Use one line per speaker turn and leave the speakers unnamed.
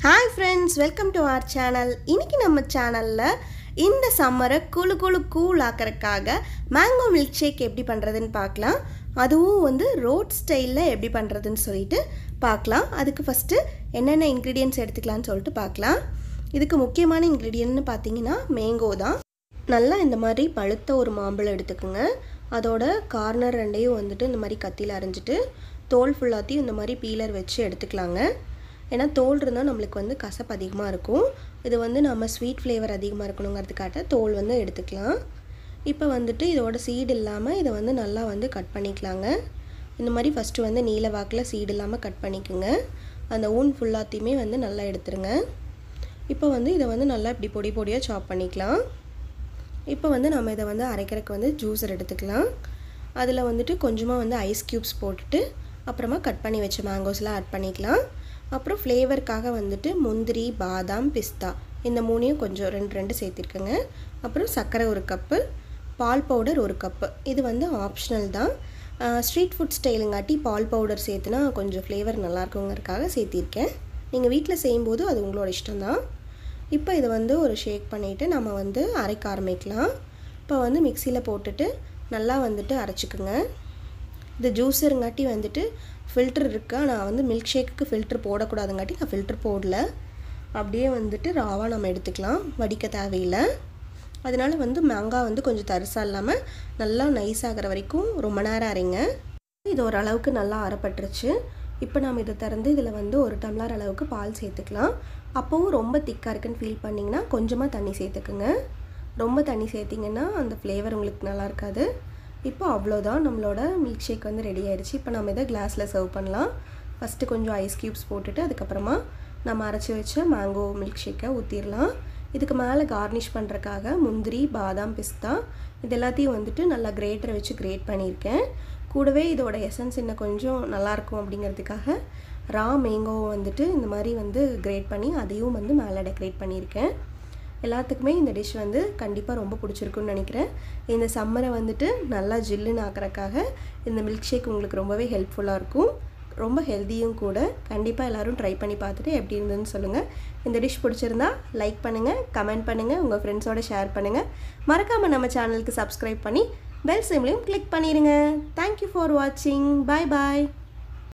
hi friends welcome to our channel இன்னைக்கு நம்ம சேனலில் இந்த சம்மரை குளு குளு கூல் ஆக்கறதுக்காக மேங்கோ மில்க் ஷேக் எப்படி பண்ணுறதுன்னு பார்க்கலாம் அதுவும் வந்து ரோட் ஸ்டைலில் எப்படி பண்ணுறதுன்னு சொல்லிட்டு பார்க்கலாம் அதுக்கு ஃபஸ்ட்டு என்னென்ன இன்க்ரீடியன்ட்ஸ் எடுத்துக்கலாம்னு சொல்லிட்டு பார்க்கலாம் இதுக்கு முக்கியமான இன்க்ரீடியன்ட்னு பார்த்தீங்கன்னா மேங்கோ தான் நல்லா இந்த மாதிரி பழுத்த ஒரு மாம்பழம் எடுத்துக்கோங்க அதோட கார்னர் ரெண்டையும் வந்துட்டு இந்த மாதிரி கத்தியில் அரைஞ்சிட்டு தோல் ஃபுல்லாத்தையும் இந்த மாதிரி பீலர் வச்சு எடுத்துக்கலாங்க ஏன்னா தோல் இருந்தால் நம்மளுக்கு வந்து கசப்பு அதிகமாக இருக்கும் இது வந்து நம்ம ஸ்வீட் ஃப்ளேவர் அதிகமாக இருக்கணுங்கிறதுக்காக தோல் வந்து எடுத்துக்கலாம் இப்போ வந்துட்டு இதோட சீடு இல்லாமல் இதை வந்து நல்லா வந்து கட் பண்ணிக்கலாங்க இந்த மாதிரி ஃபஸ்ட்டு வந்து நீல வாக்கில் சீடு இல்லாமல் கட் பண்ணிக்கோங்க அந்த ஊன் ஃபுல்லாத்தையுமே வந்து நல்லா எடுத்துருங்க இப்போ வந்து இதை வந்து நல்லா இப்படி பொடி பொடியாக சாப் பண்ணிக்கலாம் இப்போ வந்து நம்ம இதை வந்து அரைக்கிறதுக்கு வந்து ஜூஸர் எடுத்துக்கலாம் அதில் வந்துட்டு கொஞ்சமாக வந்து ஐஸ் க்யூப்ஸ் போட்டுட்டு அப்புறமா கட் பண்ணி வச்ச மேங்கோஸ்லாம் ஆட் பண்ணிக்கலாம் அப்புறம் ஃப்ளேவருக்காக வந்துட்டு முந்திரி பாதாம் பிஸ்தா இந்த மூணையும் கொஞ்சம் ரெண்டு ரெண்டு சேர்த்திருக்கேங்க அப்புறம் சர்க்கரை ஒரு கப்பு பால் பவுடர் ஒரு கப்பு இது வந்து ஆப்ஷனல் தான் ஸ்ட்ரீட் ஃபுட் ஸ்டைலுங்காட்டி பால் பவுடர் சேர்த்துனா கொஞ்சம் ஃப்ளேவர் நல்லாயிருக்குங்கிறதுக்காக சேர்த்திருக்கேன் நீங்கள் வீட்டில் செய்யும்போது அது உங்களோட இஷ்டம்தான் இப்போ இதை வந்து ஒரு ஷேக் பண்ணிவிட்டு நம்ம வந்து அரைக்க ஆரம்பிக்கலாம் இப்போ வந்து மிக்சியில் போட்டுட்டு நல்லா வந்துட்டு அரைச்சிக்குங்க இது ஜூஸருங்காட்டி வந்துட்டு ஃபில்டர் இருக்கா நான் வந்து மில்க் ஷேக்குக்கு ஃபில்டர் போடக்கூடாதுங்காட்டி நான் ஃபில்டர் போடல அப்படியே வந்துட்டு ராவாக நம்ம எடுத்துக்கலாம் வடிக்க தேவையில்லை அதனால வந்து மாங்காய் வந்து கொஞ்சம் தரிசாக இல்லாமல் நல்லா நைஸ் ஆகிற வரைக்கும் ரொம்ப நேரம் அரைங்க இது ஓரளவுக்கு நல்லா அரைப்பட்டுருச்சு இப்போ நம்ம இதை திறந்து இதில் வந்து ஒரு டம்ளர் அளவுக்கு பால் சேர்த்துக்கலாம் அப்போவும் ரொம்ப திக்காக இருக்குன்னு ஃபீல் பண்ணிங்கன்னா கொஞ்சமாக தண்ணி சேர்த்துக்குங்க ரொம்ப தண்ணி சேர்த்திங்கன்னா அந்த ஃப்ளேவர் உங்களுக்கு நல்லா இருக்காது இப்போ அவ்வளோதான் நம்மளோட மில்க் ஷேக் வந்து ரெடி ஆயிடுச்சு இப்போ நம்ம இதை கிளாஸில் சர்வ் பண்ணலாம் ஃபஸ்ட்டு கொஞ்சம் ஐஸ் க்யூப்ஸ் போட்டுட்டு அதுக்கப்புறமா நம்ம அரைச்சி வச்ச மேங்கோ மில்க் ஷேக்கை ஊற்றிடலாம் இதுக்கு மேலே கார்னிஷ் பண்ணுறக்காக முந்திரி பாதாம் பிஸ்தா இது எல்லாத்தையும் வந்துட்டு நல்லா கிரேட்டரை வச்சு கிரேட் பண்ணியிருக்கேன் கூடவே இதோட எசன்ஸ் இன்னும் கொஞ்சம் நல்லாயிருக்கும் அப்படிங்கிறதுக்காக ரா மேங்கோவை வந்துட்டு இந்த மாதிரி வந்து கிரேட் பண்ணி அதையும் வந்து மேலே டெக்கரேட் பண்ணியிருக்கேன் எல்லாத்துக்குமே இந்த டிஷ் வந்து கண்டிப்பாக ரொம்ப பிடிச்சிருக்குன்னு நினைக்கிறேன் இந்த சம்மரை வந்துட்டு நல்லா ஜில்லுன்னு ஆக்கிறக்காக இந்த மில்க் ஷேக் உங்களுக்கு ரொம்பவே ஹெல்ப்ஃபுல்லாக இருக்கும் ரொம்ப ஹெல்த்தியும் கூட கண்டிப்பாக எல்லோரும் ட்ரை பண்ணி பார்த்துட்டு எப்படி இருந்ததுன்னு சொல்லுங்கள் இந்த டிஷ் பிடிச்சிருந்தா லைக் பண்ணுங்கள் கமெண்ட் பண்ணுங்கள் உங்கள் ஃப்ரெண்ட்ஸோட ஷேர் பண்ணுங்கள் மறக்காமல் நம்ம சேனலுக்கு சப்ஸ்கிரைப் பண்ணி பெல் சிம்லையும் கிளிக் பண்ணிடுங்க தேங்க்யூ ஃபார் வாட்சிங் பாய் பாய்